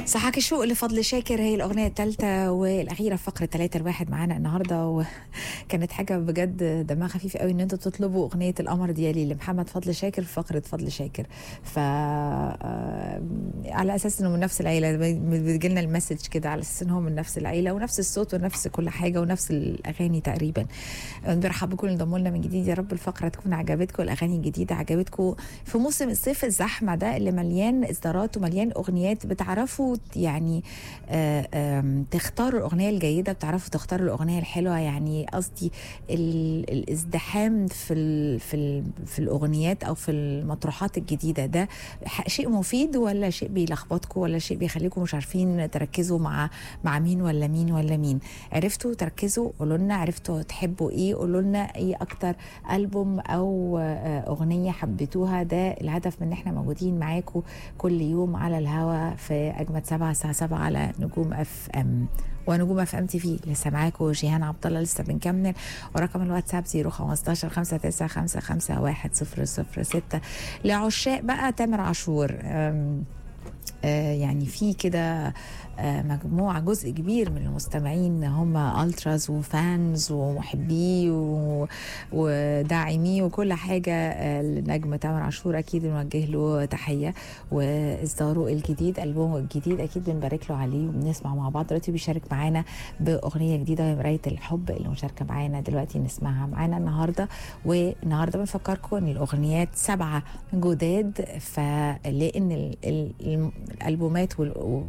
صحاك الشوق لفضل شاكر هي الأغنية الثالثة والأخيرة في فقرة ثلاثة الواحد معانا النهاردة وكانت حاجة بجد دمها خفيف قوي إن أنتوا تطلبوا أغنية القمر ديالي لمحمد فضل شاكر في فقرة فضل شاكر ف آه، على أساس إنه من نفس العيلة بتجيلنا المسج كده على أساس إن هو من نفس العيلة ونفس الصوت ونفس كل حاجة ونفس الأغاني تقريبا برحب بكم اللي انضموا لنا من جديد يا رب الفقرة تكون عجبتكم الأغاني الجديدة عجبتكم في موسم الصيف الزحمة ده اللي مليان إصدارات ومليان أغنيات بتعرفوا يعني آه، آم، تختاروا الأغنية الجيدة بتعرفوا تختاروا الأغنية الحلوة يعني قصدي ال- الازدحام في ال في ال في الأغنيات أو في المطروحات الجديدة ده ح- شيء مفيد ولا شيء بيلخبطكم ولا شيء بيخليكم مش عارفين تركزوا مع مع مين ولا مين ولا مين عرفتوا تركزوا قولوا لنا عرفتوا تحبوا ايه قولوا لنا ايه اكتر البوم او آه، اغنيه حبيتوها ده الهدف من ان احنا موجودين معاكم كل يوم على الهوا في اجمد سبعة الساعه 7 على نجوم اف ام ونجوم اف ام تي في لسه معاكم جيهان عبد الله لسه بنكمل ورقم الواتساب 015 5955 1006 لعشاق بقى تامر عاشور أم، آه، يعني في كده آه، مجموعة جزء كبير من المستمعين هم التراز وفانز ومحبيه و- وداعميه وكل حاجة آه، لنجم تامر عاشور أكيد بنوجه له تحية وإصداره الجديد ألبومه الجديد أكيد بنبارك له عليه وبنسمع مع بعض دلوقتي بيشارك معانا بأغنية جديدة وهي مراية الحب اللي مشاركة معانا دلوقتي نسمعها معانا النهاردة والنهاردة بنفكركم إن الأغنيات سبعة جداد فلأن ال- ال- الألبومات وال-